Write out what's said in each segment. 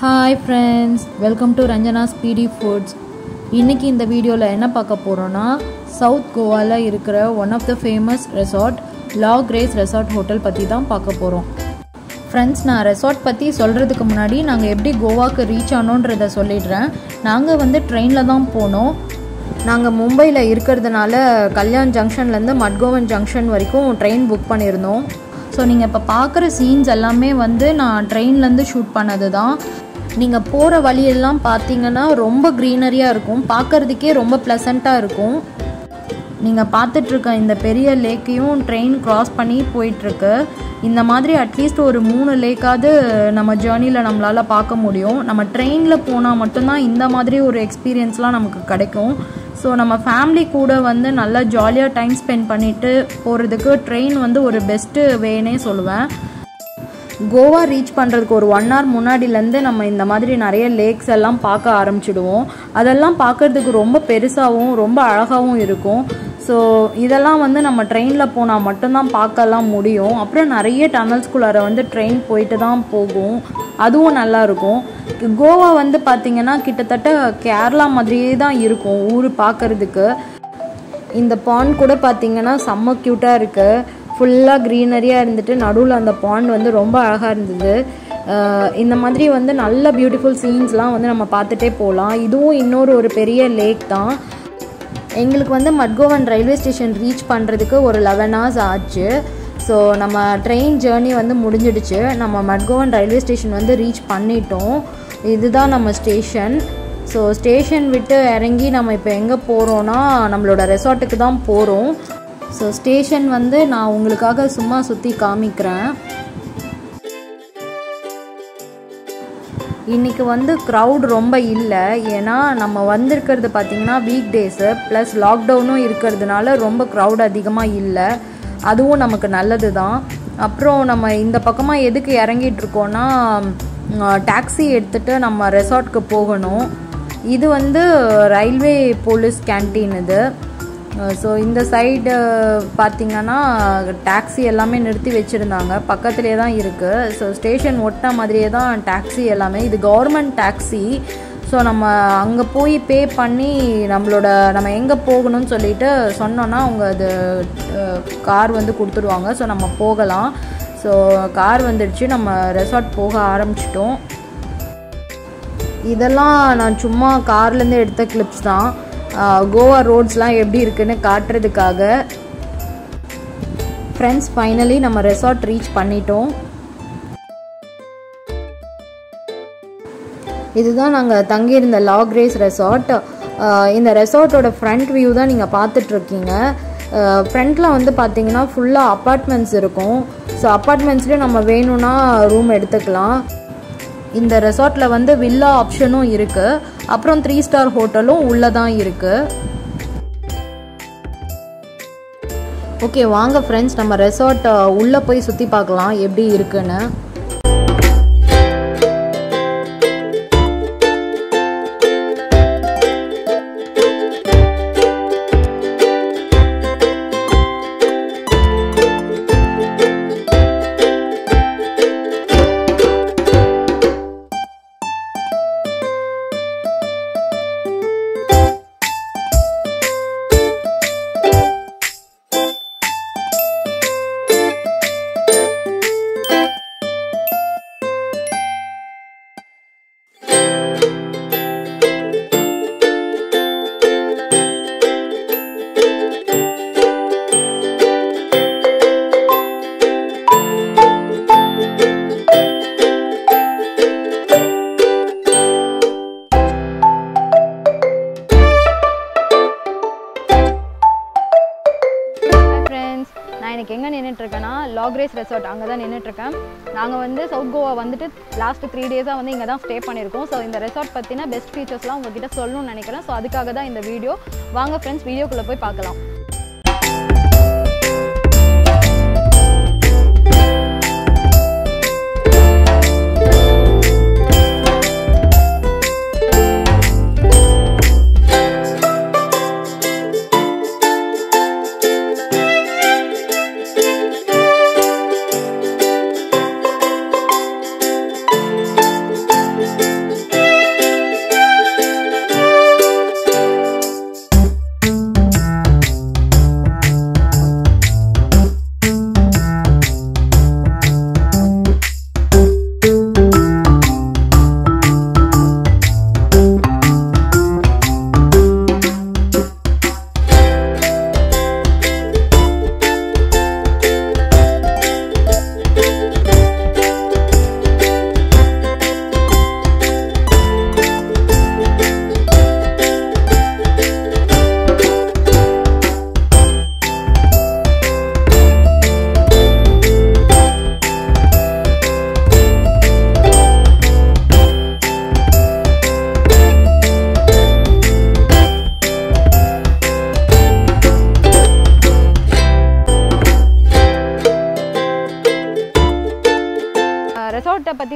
hi friends welcome to Ranjana speedy foods இன்றைக்கி இந்த வீடியோவில் என்ன பார்க்க போகிறோன்னா சவுத் கோவாவில் இருக்கிற one of the famous resort La Grace resort hotel பற்றி தான் பார்க்க போகிறோம் ஃப்ரெண்ட்ஸ் நான் ரெசார்ட் பற்றி சொல்கிறதுக்கு முன்னாடி நாங்கள் எப்படி கோவாக்கு ரீச் ஆனோன்றதை சொல்லிடுறேன் நாங்கள் வந்து ட்ரெயினில் தான் போனோம் நாங்கள் மும்பையில் இருக்கிறதுனால கல்யாண் ஜங்ஷன்லேருந்து மட்கோவன் ஜங்ஷன் வரைக்கும் ட்ரெயின் புக் பண்ணியிருந்தோம் ஸோ நீங்கள் இப்போ பார்க்குற சீன்ஸ் எல்லாமே வந்து நான் ட்ரெயின்லேருந்து ஷூட் பண்ணது தான் நீங்கள் போகிற வழியெல்லாம் பார்த்தீங்கன்னா ரொம்ப க்ரீனரியாக இருக்கும் பார்க்குறதுக்கே ரொம்ப ப்ளசண்ட்டாக இருக்கும் நீங்கள் பார்த்துட்ருக்க இந்த பெரிய லேக்கையும் ட்ரெயின் க்ராஸ் பண்ணி போயிட்டுருக்கு இந்த மாதிரி அட்லீஸ்ட் ஒரு மூணு லேக்காவது நம்ம ஜேர்னியில் நம்மளால் பார்க்க முடியும் நம்ம ட்ரெயினில் போனால் மட்டும்தான் இந்த மாதிரி ஒரு எக்ஸ்பீரியன்ஸ்லாம் நமக்கு கிடைக்கும் ஸோ நம்ம ஃபேமிலி கூட வந்து நல்லா ஜாலியாக டைம் ஸ்பெண்ட் பண்ணிவிட்டு போகிறதுக்கு ட்ரெயின் வந்து ஒரு பெஸ்ட்டு வேனே சொல்லுவேன் கோவா ரீச் பண்ணுறதுக்கு ஒரு ஒன் ஹவர் முன்னாடிலேருந்து நம்ம இந்த மாதிரி நிறைய லேக்ஸ் எல்லாம் பார்க்க ஆரம்பிச்சிடுவோம் அதெல்லாம் பார்க்குறதுக்கு ரொம்ப பெருசாகவும் ரொம்ப அழகாகவும் இருக்கும் ஸோ இதெல்லாம் வந்து நம்ம ட்ரெயினில் போனால் மட்டும்தான் பார்க்கலாம் முடியும் அப்புறம் நிறைய டனல்ஸ்குள்ளார வந்து ட்ரெயின் போயிட்டு தான் போகும் அதுவும் நல்லாயிருக்கும் கோவா வந்து பார்த்திங்கன்னா கிட்டத்தட்ட கேரளா மாதிரியே தான் இருக்கும் ஊர் பார்க்குறதுக்கு இந்த பாண்ட் கூட பார்த்திங்கன்னா செம்ம க்யூட்டாக இருக்குது ஃபுல்லாக க்ரீனரியாக இருந்துட்டு நடுவில் அந்த பாண்ட் வந்து ரொம்ப அழகாக இருந்தது இந்த மாதிரி வந்து நல்ல பியூட்டிஃபுல் சீன்ஸ்லாம் வந்து நம்ம பார்த்துட்டே போகலாம் இதுவும் இன்னொரு ஒரு பெரிய லேக் தான் எங்களுக்கு வந்து மட்கோவன் ரயில்வே ஸ்டேஷன் ரீச் பண்ணுறதுக்கு ஒரு லெவன் ஹவர்ஸ் ஆச்சு ஸோ நம்ம ட்ரெயின் ஜேர்னி வந்து முடிஞ்சிடுச்சு நம்ம மட்கோவன் ரயில்வே ஸ்டேஷன் வந்து ரீச் பண்ணிட்டோம் இதுதான் நம்ம ஸ்டேஷன் ஸோ ஸ்டேஷன் விட்டு இறங்கி நம்ம இப்போ எங்கே போகிறோன்னா நம்மளோட ரெசார்ட்டுக்கு தான் போகிறோம் ஸோ ஸ்டேஷன் வந்து நான் உங்களுக்காக சும்மா சுற்றி காமிக்கிறேன் இன்றைக்கி வந்து க்ரௌட் ரொம்ப இல்லை ஏன்னா நம்ம வந்திருக்கிறது பார்த்திங்கன்னா வீக் டேஸு ப்ளஸ் லாக்டவுனும் இருக்கிறதுனால ரொம்ப க்ரௌட் அதிகமாக இல்லை அதுவும் நமக்கு நல்லது தான் அப்புறம் நம்ம இந்த பக்கமாக எதுக்கு இறங்கிட்டு இருக்கோன்னா டாக்ஸி எடுத்துகிட்டு நம்ம ரெசார்ட்க்கு போகணும் இது வந்து ரயில்வே போலீஸ் கேன்டீன் இது ஸோ இந்த சைடு பார்த்திங்கன்னா டாக்ஸி எல்லாமே நிறுத்தி வச்சுருந்தாங்க பக்கத்துலேயே தான் இருக்குது ஸோ ஸ்டேஷன் ஒட்டின மாதிரியே தான் டாக்ஸி எல்லாமே இது கவர்மெண்ட் டாக்ஸி ஸோ நம்ம அங்கே போய் பே பண்ணி நம்மளோட நம்ம எங்கே போகணும்னு சொல்லிட்டு சொன்னோன்னா அவங்க அது கார் வந்து கொடுத்துருவாங்க ஸோ நம்ம போகலாம் ஸோ கார் வந்துடுச்சு நம்ம ரெசார்ட் போக ஆரம்பிச்சிட்டோம் இதெல்லாம் நான் சும்மா கார்லேருந்து எடுத்த கிளிப்ஸ் தான் கோவா ரோட்ஸ்லாம் எப்படி இருக்குன்னு காட்டுறதுக்காக ஃப்ரெண்ட்ஸ் ஃபைனலி நம்ம ரெசார்ட் ரீச் பண்ணிட்டோம் இதுதான் நாங்கள் தங்கியிருந்த லாக்ரேஸ் ரெசார்ட் இந்த ரெசார்ட்டோட ஃப்ரண்ட் வியூ தான் நீங்கள் பார்த்துட்ருக்கீங்க ஃப்ரண்ட்டில் வந்து பார்த்தீங்கன்னா ஃபுல்லாக அப்பார்ட்மெண்ட்ஸ் இருக்கும் ஸோ அப்பார்ட்மெண்ட்ஸ்லேயும் நம்ம வேணும்னா ரூம் எடுத்துக்கலாம் இந்த ரெசார்ட்டில் வந்து வில்லா ஆப்ஷனும் இருக்குது அப்புறம் த்ரீ ஸ்டார் ஹோட்டலும் உள்ளே தான் இருக்குது ஓகே வாங்க ஃப்ரெண்ட்ஸ் நம்ம ரெசார்ட் உள்ளே போய் சுற்றி பார்க்கலாம் எப்படி இருக்குன்னு நான் எனக்கு எங்கே நின்றுட்டுருக்கேன்னா லாக்ரேஸ் ரெசார்ட் அங்கே தான் நின்றுட்டுருக்கேன் நாங்கள் வந்து சவுத் கோவா வந்துட்டு லாஸ்ட் த்ரீ டேஸாக வந்து இங்கே தான் ஸ்டே பண்ணியிருக்கோம் ஸோ இந்த ரெசார்ட் பற்றின பெஸ்ட் ஃபீச்சர்ஸ்லாம் உங்ககிட்ட சொல்லணும்னு நினைக்கிறேன் ஸோ அதுக்காக தான் இந்த வீடியோ வாங்க ஃப்ரெண்ட்ஸ் வீடியோக்குள்ளே போய் பார்க்கலாம்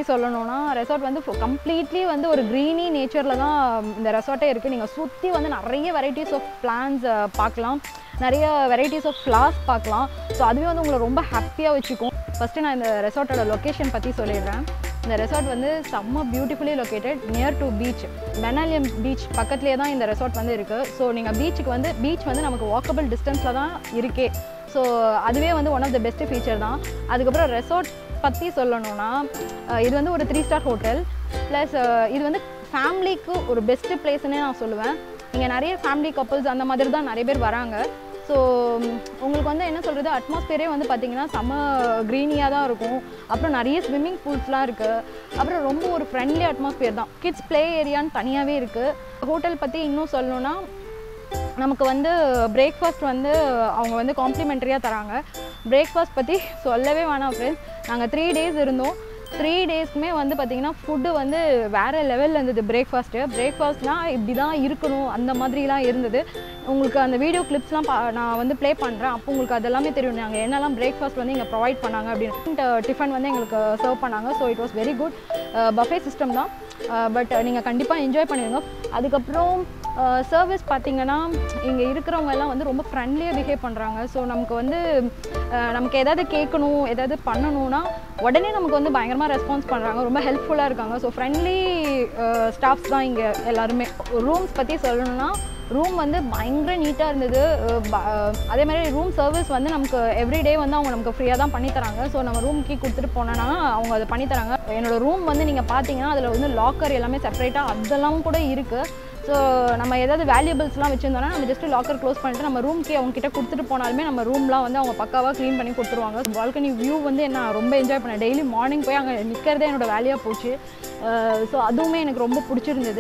சொல்லணும்னா ரெசார்ட் வந்து கம்ப்ளீட்லி வந்து ஒரு க்ரீனி நேச்சரில் தான் இந்த ரெசார்ட்டே இருக்குது நீங்கள் சுற்றி வந்து நிறைய வெரைட்டிஸ் ஆஃப் பிளான்ஸ் பார்க்கலாம் நிறைய வெரைட்டிஸ் ஆஃப் ஃப்ளார்ஸ் பார்க்கலாம் ஸோ அதுவே வந்து உங்களை ரொம்ப ஹாப்பியாக வச்சுக்கும் ஃபஸ்ட்டு நான் இந்த ரெசார்ட்டோட லொக்கேஷன் பற்றி சொல்லிடுறேன் இந்த ரெசார்ட் வந்து செம்ம beautifully located near to beach Benaulim beach பக்கத்துலேயே தான் இந்த ரெசார்ட் வந்து இருக்குது ஸோ நீங்கள் பீச்சுக்கு வந்து பீச் வந்து நமக்கு வாக்கபிள் டிஸ்டன்ஸில் தான் இருக்கே ஸோ அதுவே வந்து one of the best feature தான் அதுக்கப்புறம் ரெசார்ட் பற்றி சொல்லணும்னா அஹ் இது வந்து ஒரு த்ரீ ஸ்டார் ஹோட்டல் ப்ளஸ் இது வந்து ஃபேமிலிக்கு ஒரு பெஸ்ட்டு பிளேஸ்னே நான் சொல்லுவேன் இங்கே நிறைய ஃபேமிலி கப்புள்ஸ் அந்த மாதிரி தான் நிறைய பேர் வராங்க ஸோ உங்களுக்கு வந்து என்ன சொல்கிறது அட்மாஸ்பியரே வந்து பார்த்தீங்கன்னா செம்ம க்ரீனியாக தான் இருக்கும் அப்புறம் நிறைய ஸ்விம்மிங் பூல்ஸ்லாம் இருக்குது அப்புறம் ரொம்ப ஒரு ஃப்ரெண்ட்லி அட்மாஸ்பியர் தான் கிட்ஸ் ப்ளே ஏரியான்னு தனியாகவே இருக்குது ஹோட்டல் பற்றி இன்னும் சொல்லணும்னா நமக்கு வந்து பிரேக்ஃபாஸ்ட் வந்து அவங்க வந்து காம்ப்ளிமெண்ட்ரியாக தராங்க பிரேக்ஃபாஸ்ட் பற்றி சொல்லவே வேணாம் ஃப்ரெண்ட்ஸ் நாங்கள் த்ரீ டேஸ் இருந்தோம் த்ரீ டேஸ்க்குமே வந்து பார்த்திங்கன்னா ஃபுட்டு வந்து வேறு லெவலில் இருந்தது பிரேக்ஃபாஸ்ட்டு பிரேக்ஃபாஸ்ட்னால் இப்படி தான் இருக்கணும் அந்த மாதிரிலாம் இருந்தது உங்களுக்கு அந்த வீடியோ கிளிப்ஸ்லாம் பா நான் வந்து ப்ளே பண்ணுறேன் அப்போ உங்களுக்கு அதெல்லாமே தெரியும் நாங்கள் என்னெல்லாம் பிரேக்ஃபாஸ்ட் வந்து இங்கே ப்ரொவைட் பண்ணாங்க அப்படின்னு டிஃபன் வந்து எங்களுக்கு சர்வ் பண்ணாங்க so it was very good buffet system தான் பட் நீங்கள் கண்டிப்பாக என்ஜாய் பண்ணிடுங்க அதுக்கப்புறம் சர்வீஸ் பார்த்தீங்கன்னா இங்கே இருக்கிறவங்க எல்லாம் வந்து ரொம்ப ஃப்ரெண்ட்லியாக பிஹேவ் பண்ணுறாங்க ஸோ நமக்கு வந்து அஹ், நமக்கு எதாவது கேட்கணும் எதாவது பண்ணணும்னா உடனே நமக்கு வந்து பயங்கரமாக ரெஸ்பான்ஸ் பண்ணுறாங்க ரொம்ப ஹெல்ப்ஃபுல்லாக இருக்காங்க ஸோ ஃப்ரெண்ட்லி ஸ்டாஃப்ஸ் தான் இங்கே எல்லாருமே ரூம்ஸ் பற்றி சொல்லணும்னா ரூம் வந்து பயங்கர நீட்டாக இருந்தது அஹ் ப- அஹ் அதே மாதிரி ரூம் சர்வீஸ் வந்து நமக்கு எவ்ரிடே வந்து அவங்க நமக்கு ஃப்ரீயாக தான் பண்ணி தராங்க ஸோ நம்ம ரூம் கீ கொடுத்துட்டு போனோன்னா அவங்க அதை பண்ணி தராங்க என்னோட ரூம் வந்து நீங்கள் பார்த்தீங்கன்னா அதில் வந்து லாக்கர் எல்லாமே செப்பரேட்டாக அதெல்லாம் கூட இருக்குது ஸோ நம்ம ஏதாவது வேல்யூபிள்ஸ்லாம் வச்சுருந்தோம்னா நம்ம ஜஸ்ட் லாக்கர் க்ளோஸ் பண்ணிட்டு நம்ம ரூம் கீ அவங்க கிட்ட கொடுத்துட்டு போனாலுமே நம்ம ரூம்லாம் வந்து அவங்க பக்காவாக க்ளீன் பண்ணி கொடுத்துருவாங்க பால்கனி வியூ வந்து என்ன ரொம்ப என்ஜாய் பண்ணேன் டெய்லி மார்னிங் போய் அங்கே நிற்கிறதே என்னோட வேலையாக போச்சு ஸோ அதுவுமே எனக்கு ரொம்ப பிடிச்சிருந்தது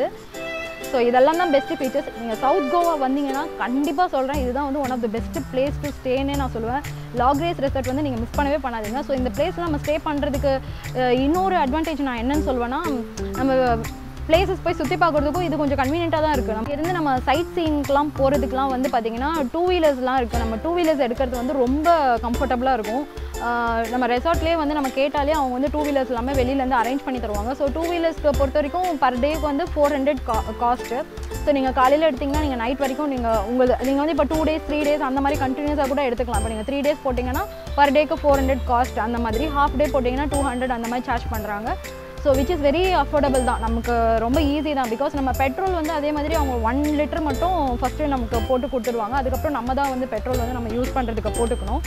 ஸோ இதெல்லாம் தான் பெஸ்ட் ஃபீச்சர்ஸ் நீங்கள் சவுத் கோவா வந்தீங்கன்னா கண்டிப்பாக சொல்கிறேன் இதுதான் வந்து one of the best place to ஸ்டேனே நான் சொல்லுவேன் லாக்ரேஸ் ரெசார்ட் வந்து நீங்கள் மிஸ் பண்ணவே பண்ணாதீங்க ஸோ இந்த பிளேஸில் நம்ம ஸ்டே பண்ணுறதுக்கு இன்னொரு அட்வான்டேஜ் நான் என்னன்னு சொல்வேன்னா நம்ம பிளேசஸ் போய் சுற்றி பார்க்குறதுக்கும் இது கொஞ்சம் கன்வீனியண்ட்டாக தான் இருக்குது நம்ம இருந்து நம்ம சைட் சீனுக்குலாம் போகிறதுக்குலாம் வந்து பார்த்திங்கன்னா டூ வீலர்ஸ்லாம் இருக்குது நம்ம டூ வீலர்ஸ் எடுக்கிறது வந்து ரொம்ப கம்ஃபர்டபுளாக இருக்கும் ஆஹ் நம்ம ரெசார்ட்லேயே வந்து நம்ம கேட்டாலே அவங்க வந்து டூ வீலர்ஸ் எல்லாமே வெளியிலேருந்து அரேஞ்ச் பண்ணி தருவாங்க ஸோ டூ வீலர்ஸ்க்கு பொறுத்த வரைக்கும் பர் டேக்கு வந்து ஃபோர் ஹண்ட்ரட் கா காஸ்ட்டு ஸோ நீங்கள் காலையில் எடுத்தீங்கன்னா நீங்கள் நைட் வரைக்கும் நீங்கள் உங்கள் நீங்கள் வந்து இப்போ டூ டேஸ் த்ரீ டேஸ் அந்த மாதிரி கண்டினியூஸாக கூட எடுத்துக்கலாம் இப்போ நீங்கள் த்ரீ டேஸ் போட்டிங்கன்னா பர் டேக்கு ஃபோர் ஹண்ட்ரட் காஸ்ட் அந்த மாதிரி ஹாஃப் டே போட்டிங்கன்னா டூ ஹண்ட்ரட் அந்த மாதிரி சார்ஜ் பண்ணுறாங்க so which is very affordable தான் நமக்கு ரொம்ப ஈஸி தான் பிகாஸ் நம்ம பெட்ரோல் வந்து அதே மாதிரி அவங்க ஒன் லிட்டர் மட்டும் ஃபஸ்ட்டு நமக்கு போட்டு கொடுத்துருவாங்க அதுக்கப்புறம் நம்ம தான் வந்து பெட்ரோல் வந்து நம்ம யூஸ் பண்ணுறதுக்கு போட்டுக்கணும்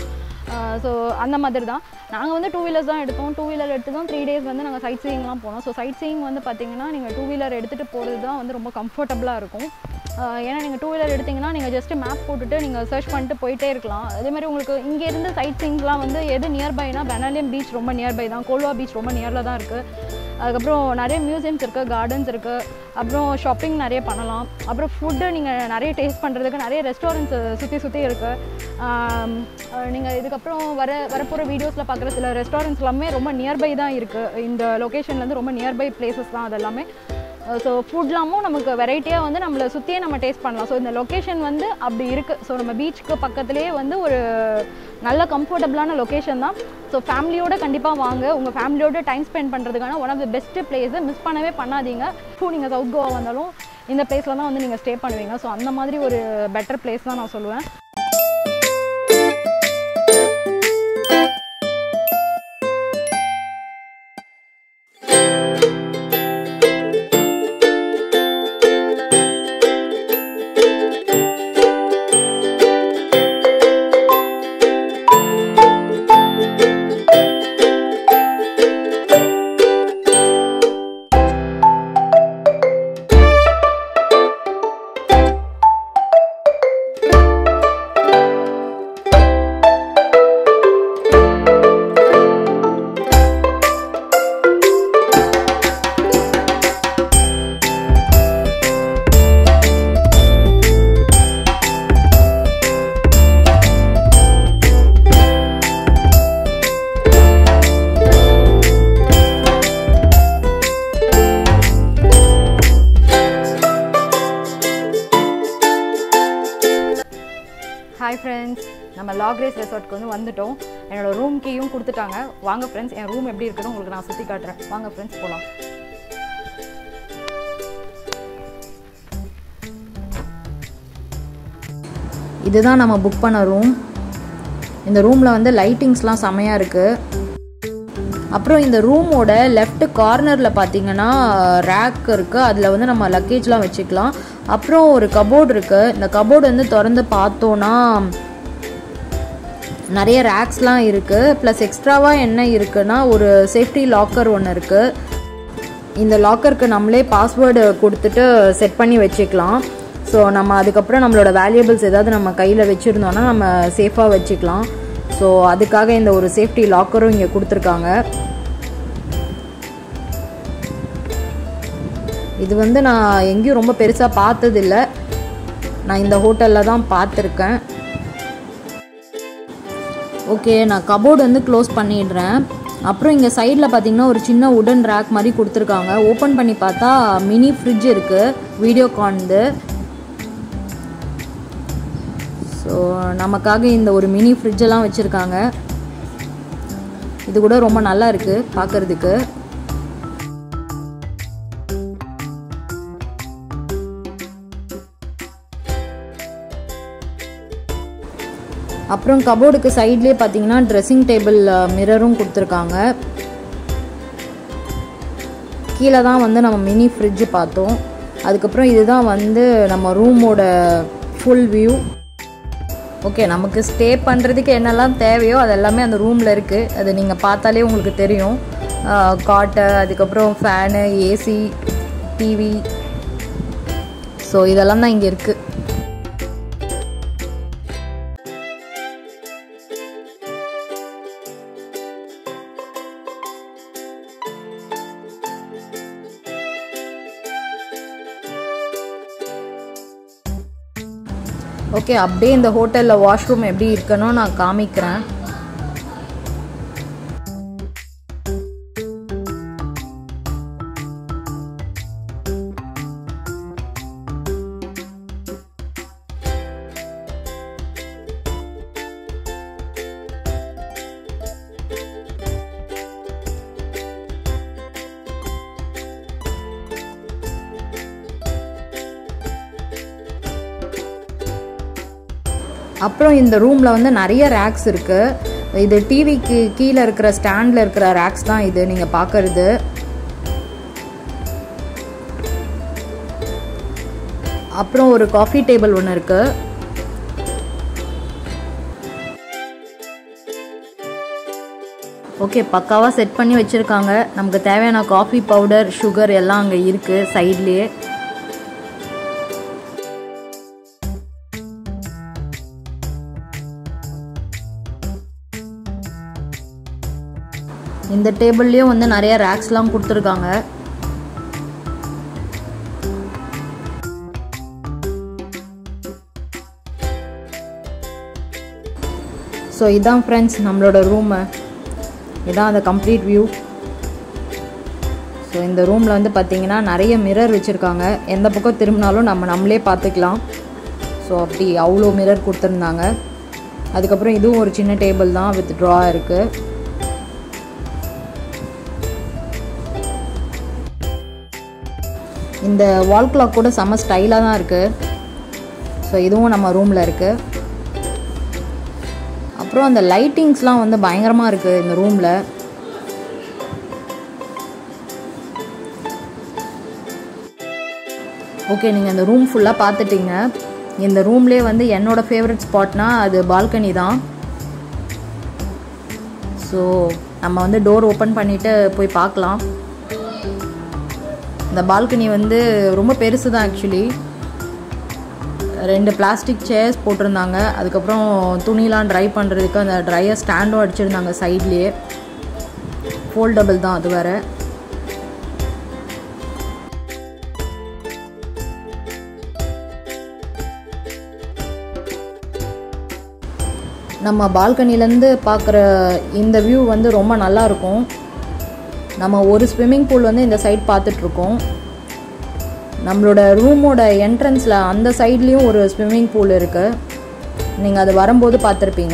ஸோ அந்த மாதிரி தான் நாங்கள் வந்து டூ வீலர்ஸ் தான் எடுத்தோம் டூ வீலர் எடுத்து தான் த்ரீ டேஸ் வந்து நாங்கள் சைட் சீயிங்லாம் போனோம் ஸோ சைட் சீயிங் வந்து பார்த்தீங்கன்னா நீங்கள் டூ வீலர் எடுத்துகிட்டு போகிறது தான் வந்து ரொம்ப கம்ஃபர்டபுளாக இருக்கும் ஆஹ் ஏன்னா நீங்கள் டூ வீலர் எடுத்தீங்கன்னா நீங்கள் ஜஸ்ட் மேப் போட்டுட்டு நீங்கள் சர்ச் பண்ணிட்டு போயிட்டே இருக்கலாம் அதே மாதிரி உங்களுக்கு இங்கேருந்து சைட் சீங்ஸ்லாம் வந்து எது நியர்பைனா பெனாலியம் பீச் ரொம்ப நியர்பை தான் கோல்வா பீச் ரொம்ப நியரில் தான் இருக்குது அதுக்கப்புறம் நிறைய மியூசியம்ஸ் இருக்குது கார்டன்ஸ் இருக்குது அப்புறம் ஷாப்பிங் நிறைய பண்ணலாம் அப்புறம் ஃபுட்டு நீங்கள் நிறைய டேஸ்ட் பண்ணுறதுக்கு நிறைய ரெஸ்டாரண்ட்ஸ் சுற்றி சுற்றி இருக்குது நீங்கள் இதுக்கப்புறம் வர வரப்போகிற வீடியோஸில் பார்க்குற சில ரெஸ்டாரண்ட்ஸ் எல்லாமே ரொம்ப நியர்பை தான் இருக்குது இந்த லொக்கேஷன்லேருந்து ரொம்ப நியர்பை பிளேசஸ் தான் அது எல்லாமே ஸோ ஃபுட்லாமும் நமக்கு வெரைட்டியாக வந்து நம்மளை சுற்றியே நம்ம டேஸ்ட் பண்ணலாம் ஸோ இந்த லொக்கேஷன் வந்து அப்படி இருக்குது ஸோ நம்ம பீச்சுக்கு பக்கத்துலேயே வந்து ஒரு நல்ல கம்ஃபர்டபுளான லொக்கேஷன் தான் ஸோ ஃபேமிலியோட கண்டிப்பாக வாங்க உங்கள் ஃபேமிலியோட டைம் ஸ்பெண்ட் பண்ணுறதுக்கான ஒன் ஆஃப் த பெஸ்ட் பிளேஸை மிஸ் பண்ணவே பண்ணாதீங்க இப்போ நீங்கள் சவுத் கோவா வந்தாலும் இந்த பிளேஸில் தான் வந்து நீங்கள் ஸ்டே பண்ணுவீங்க ஸோ அந்த மாதிரி ஒரு பெட்டர் பிளேஸ் தான் நான் சொல்லுவேன் நம்ம லாக்ரேஸ் ரெசார்ட்க்கு வந்து வந்துட்டோம் என்னோட ரூம் கீயும் கொடுத்துட்டாங்க வாங்க ஃப்ரெண்ட்ஸ் என் ரூம் எப்படி இருக்குன்னு உங்களுக்கு நான் சுற்றி காட்டுறேன் வாங்க ஃப்ரெண்ட்ஸ் போகலாம் இதுதான் நம்ம புக் பண்ண ரூம் இந்த ரூமில் வந்து லைட்டிங்ஸ்லாம் செமையாக இருக்குது அப்புறம் இந்த ரூமோட லெஃப்ட் கார்னரில் பார்த்தீங்கன்னா ரேக் இருக்குது அதில் வந்து நம்ம லக்கேஜ்லாம் வச்சுக்கலாம் அப்புறம் ஒரு கபோர்டு இருக்குது இந்த கபோர்டு வந்து திறந்து பார்த்தோன்னா நிறைய ரேக்ஸ்லாம் இருக்குது ப்ளஸ் எக்ஸ்ட்ராவாக என்ன இருக்குன்னா ஒரு சேஃப்டி லாக்கர் ஒன்று இருக்குது இந்த லாக்கருக்கு நம்மளே பாஸ்வேர்டு கொடுத்துட்டு செட் பண்ணி வச்சுக்கலாம் ஸோ நம்ம அதுக்கப்புறம் நம்மளோட வேல்யூபிள்ஸ் ஏதாவது நம்ம கையில் வச்சுருந்தோன்னா நம்ம சேஃபாக வச்சுக்கலாம் ஸோ அதுக்காக இந்த ஒரு சேஃப்டி லாக்கரும் இங்கே கொடுத்துருக்காங்க இது வந்து நான் எங்கேயும் ரொம்ப பெருசாக பார்த்ததில்ல நான் இந்த ஹோட்டலில் தான் பார்த்துருக்கேன் ஓகே நான் கபோர்டு வந்து க்ளோஸ் பண்ணிடுறேன் அப்புறம் இங்கே சைடில் பார்த்தீங்கன்னா ஒரு சின்ன உடன் ரேக் மாதிரி கொடுத்துருக்காங்க ஓப்பன் பண்ணி பார்த்தா மினி ஃப்ரிட்ஜ் இருக்குது வீடியோகான்து ஸோ நமக்காக இந்த ஒரு மினி ஃப்ரிட்ஜெல்லாம் வச்சுருக்காங்க இது கூட ரொம்ப நல்லா இருக்குது பார்க்குறதுக்கு அப்புறம் கபோர்டுக்கு சைட்லேயே பார்த்தீங்கன்னா ட்ரெஸ்ஸிங் டேபிள் மிரரும் கொடுத்துருக்காங்க கீழே தான் வந்து நம்ம மினி ஃப்ரிட்ஜ் பார்த்தோம் அதுக்கப்புறம் இதுதான் வந்து நம்ம ரூமோட ஃபுல் வியூ ஓகே நமக்கு ஸ்டே பண்ணுறதுக்கு என்னெல்லாம் தேவையோ அது எல்லாமே அந்த ரூமில் இருக்குது அது நீங்கள் பார்த்தாலே உங்களுக்கு தெரியும் காட்டை அதுக்கப்புறம் ஃபேனு ஏசி டிவி ஸோ இதெல்லாம் தான் இங்கே இருக்குது ஓகே அப்படியே இந்த ஹோட்டலில் வாஷ்ரூம் எப்படி இருக்குன்னு நான் காமிக்கிறேன் அப்புறம் இந்த ரூமில் வந்து நிறைய ரேக்ஸ் இருக்குது இது டிவிக்கு கீழே இருக்கிற ஸ்டாண்டில் இருக்கிற ரேக்ஸ் தான் இது நீங்கள் பார்க்குறது அப்புறம் ஒரு காஃபி டேபிள் ஒன்று இருக்குது ஓகே பக்காவாக செட் பண்ணி வச்சுருக்காங்க நமக்கு தேவையான காஃபி பவுடர் சுகர் எல்லாம் அங்கே இருக்குது சைட்லேயே இந்த டேபிள்லேயும் வந்து நிறைய ரேக்ஸ்லாம் கொடுத்துருக்காங்க ஸோ இதான் ஃப்ரெண்ட்ஸ் நம்மளோட ரூமு இதான் அந்த கம்ப்ளீட் வியூ ஸோ இந்த ரூமில் வந்து பார்த்தீங்கன்னா நிறைய மிரர் வச்சுருக்காங்க எந்த பக்கம் திரும்பினாலும் நம்ம நம்மளே பார்த்துக்கலாம் ஸோ அப்படி அவ்வளோ மிரர் கொடுத்துருந்தாங்க அதுக்கப்புறம் இதுவும் ஒரு சின்ன டேபிள் தான் வித் ட்ரா இருக்குது இந்த வால் கிளாக் கூட செம்ம ஸ்டைலாக தான் இருக்குது ஸோ இதுவும் நம்ம ரூமில் இருக்குது அப்புறம் அந்த லைட்டிங்ஸ்லாம் வந்து பயங்கரமாக இருக்குது இந்த ரூமில் ஓகே நீங்கள் இந்த ரூம் ஃபுல்லாக பார்த்துட்டீங்க இந்த ரூம்லேயே வந்து என்னோடய ஃபேவரட் ஸ்பாட்னா அது பால்கனி தான் ஸோ நம்ம வந்து டோர் ஓப்பன் பண்ணிவிட்டு போய் பார்க்கலாம் இந்த பால்கனி வந்து ரொம்ப பெருசு தான் ஆக்சுவலி ரெண்டு பிளாஸ்டிக் சேர்ஸ் போட்டிருந்தாங்க அதுக்கப்புறம் துணிலாம் ட்ரை பண்ணுறதுக்கு அந்த ட்ரையர் ஸ்டாண்டும் அடிச்சிருந்தாங்க சைட்லேயே ஃபோல்டபுள் தான் அது வேறு நம்ம பால்கனிலேருந்து பார்க்குற இந்த வியூ வந்து ரொம்ப நல்லா இருக்கும் நம்ம ஒரு ஸ்விம்மிங் பூல் வந்து இந்த சைட் பார்த்துட்ருக்கோம் நம்மளோட ரூமோட என்ட்ரன்ஸில் அந்த சைட்லேயும் ஒரு ஸ்விம்மிங் பூல் இருக்குது நீங்கள் அது வரும்போது பார்த்துருப்பீங்க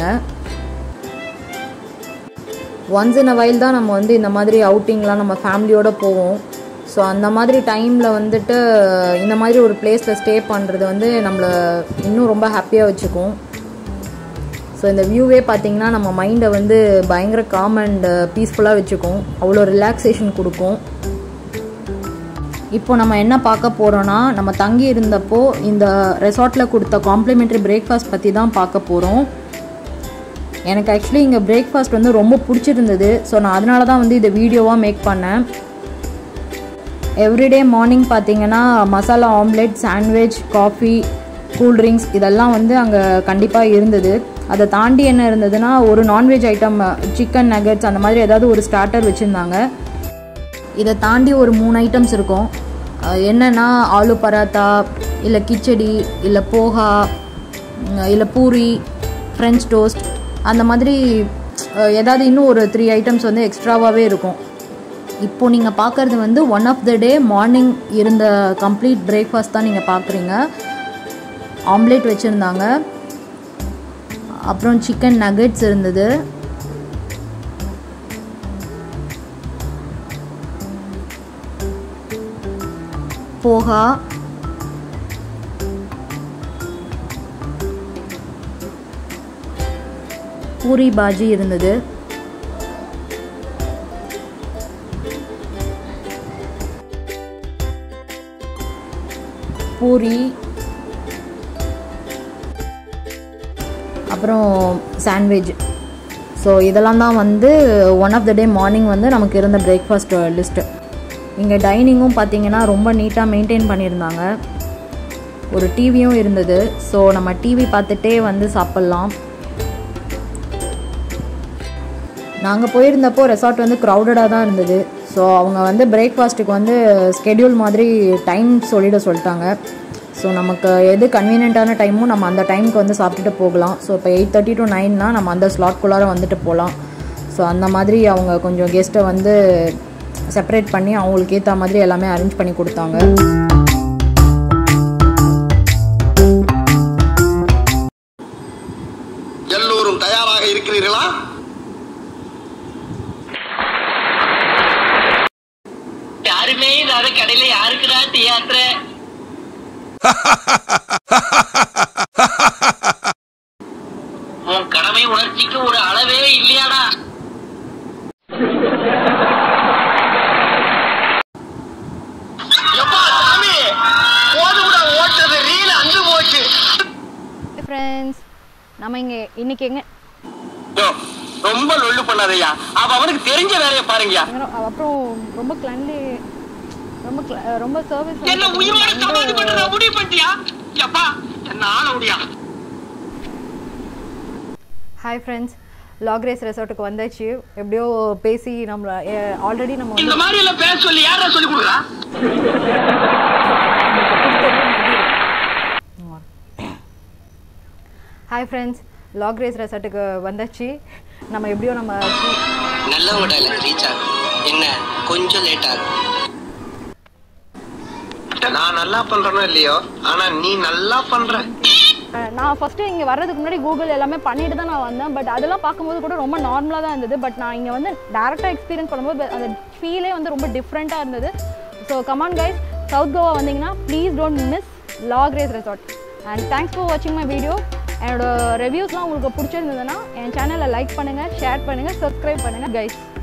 ஒன்ஸ் இன் அ வைல் தான் நம்ம வந்து இந்த மாதிரி அவுட்டிங்லாம் நம்ம ஃபேமிலியோடு போவோம் ஸோ அந்த மாதிரி டைமில் வந்துட்டு இந்த மாதிரி ஒரு பிளேஸில் ஸ்டே பண்ணுறது வந்து நம்மளை இன்னும் ரொம்ப ஹாப்பியாக வச்சுக்கும் ஸோ இந்த வியூவே பார்த்தீங்கன்னா நம்ம மைண்டை வந்து பயங்கர காம் அண்ட் பீஸ்ஃபுல்லாக வச்சுக்கும் அவ்வளோ ரிலாக்ஸேஷன் கொடுக்கும் இப்போ நம்ம என்ன பார்க்க போகிறோன்னா நம்ம தங்கி இருந்தப்போ இந்த ரெசார்ட்டில் கொடுத்த காம்ப்ளிமெண்ட்ரி பிரேக்ஃபாஸ்ட் பற்றி தான் பார்க்க போகிறோம் எனக்கு ஆக்சுவலி இங்கே பிரேக்ஃபாஸ்ட் வந்து ரொம்ப பிடிச்சிருந்தது ஸோ நான் அதனால தான் வந்து இதை வீடியோவாக மேக் பண்ணேன் எவ்ரிடே மார்னிங் பார்த்தீங்கன்னா masala omelette sandwich coffee cool drinks இதெல்லாம் வந்து அங்கே கண்டிப்பாக இருந்தது அதை தாண்டி என்ன இருந்ததுன்னா ஒரு நான்வெஜ் ஐட்டம் சிக்கன் நகட்ஸ் அந்த மாதிரி ஏதாவது ஒரு ஸ்டார்டர் வச்சுருந்தாங்க இதை தாண்டி ஒரு மூணு ஐட்டம்ஸ் இருக்கும் அஹ் என்னென்னா ஆலு பராத்தா இல்லை கிச்சடி இல்லை போஹா உம், இல்லை பூரி ஃப்ரெஞ்ச் டோஸ்ட் அந்த மாதிரி அஹ், ஏதாவது இன்னும் ஒரு த்ரீ ஐட்டம்ஸ் வந்து எக்ஸ்ட்ராவாகவே இருக்கும் இப்போ நீங்கள் பார்க்குறது வந்து one of the day morning இருந்த கம்ப்ளீட் பிரேக்ஃபாஸ்ட் தான் நீங்கள் பார்க்குறீங்க ஆம்லேட் வச்சுருந்தாங்க அப்புறம் சிக்கன் நகட்ஸ் இருந்தது போகா பூரி பாஜி இருந்தது பூரி அப்புறம் சாண்ட்விச் ஸோ இதெல்லாம் தான் வந்து one of the day morning வந்து நமக்கு இருந்த பிரேக்ஃபாஸ்ட் லிஸ்ட்டு இங்கே டைனிங்கும் பார்த்தீங்கன்னா ரொம்ப நீட்டாக மெயின்டைன் பண்ணியிருந்தாங்க ஒரு டிவியும் இருந்தது ஸோ நம்ம டிவி பார்த்துட்டே வந்து சாப்பிட்லாம் நாங்கள் போயிருந்தப்போ ரெசார்ட் வந்து க்ரௌடடாக தான் இருந்தது ஸோ அவங்க வந்து பிரேக்ஃபாஸ்ட்டுக்கு வந்து ஸ்கெடியூல் மாதிரி டைம் சொல்லிட சொல்லிட்டாங்க ஸோ நமக்கு எது கன்வீனியண்ட்டான டைமோ நம்ம அந்த டைமுக்கு வந்து சாப்பிட்டுட்டு போகலாம் ஸோ இப்போ எயிட் தேர்ட்டி டு நைன்னா நம்ம அந்த ஸ்லாட்குள்ளார வந்துட்டு போகலாம் ஸோ அந்த மாதிரி அவங்க கொஞ்சம் கெஸ்ட்டை வந்து செப்பரேட் பண்ணி அவங்களுக்கு ஏற்ற மாதிரி எல்லாமே அரேஞ்ச் பண்ணி கொடுத்தாங்க எல்லோரும் தயாராக இருக்கிறீர்களா யாருமே இல்லாத கடையில யாருக்குடா தியேட்டர் உன் கடமை உணர்ச்சிக்கு ஒரு அளவே இல்லையாடா எப்பா சாமி போதுவிட ஓட்டது ரீல் அந்து போச்சு ஃப்ரெண்ட்ஸ் நம்ம இங்கே இன்னைக்கு எங்கே யோ, ரொம்ப லொல்லு பண்ணாதய்யா அவ அவனுக்கு தெரிஞ்ச வேலையை பாருங்கயா அப்புறம் ரொம்ப கிளன்லி ரொம்ப cl- ரொம்ப சர்வீஸ் என்ன உயிரோட சமாதி பண்ற முடிவு பண்ணிட்டியா எப்பா என்ன ஆள முடியா ஹாய் ஃப்ரெண்ட்ஸ் லாக்ரேஸ் ரெசார்ட்டுக்கு வந்தாச்சு எப்படியோ பேசி நம்மள ஆல்ரெடி நம்ம வந்து இந்த மாதிரி எல்லாம் பேச சொல்லி யாரா சொல்லி கொடுக்குறா ஹாய் ஃப்ரெண்ட்ஸ் லாக்ரேஸ் ரெசார்ட்டுக்கு வந்தாச்சு நம்ம எப்படியோ நம்ம நல்லவங்க டைலாக் ரீச் ஆகும் என்ன கொஞ்சம் லேட் ஆகும் நான் நல்லா பண்றேனோ இல்லையோ ஆனா நீ நல்லா பண்ற அஹ், நான் ஃபஸ்ட்டு இங்கே வர்றதுக்கு முன்னாடி கூகுள் எல்லாமே பண்ணிட்டு தான் நான் வந்தேன் பட் அதெல்லாம் பார்க்கும்போது கூட ரொம்ப நார்மலாக தான் இருந்தது பட் நான் இங்கே வந்து டேரெக்டாக எக்ஸ்பீரியன்ஸ் பண்ணும்போது அந்த ஃபீலே வந்து ரொம்ப டிஃப்ரெண்ட்டாக இருந்தது so come on guys south Goa வந்தீங்கன்னா please don't miss La Grace resort and thanks for வாட்சிங் மை வீடியோ என்னோட ரிவ்யூஸ்லாம் உங்களுக்கு பிடிச்சிருந்ததுன்னா என் சேனலை லைக் பண்ணுங்கள் ஷேர் பண்ணுங்கள் சப்ஸ்கிரைப் பண்ணுங்கள் கைஸ்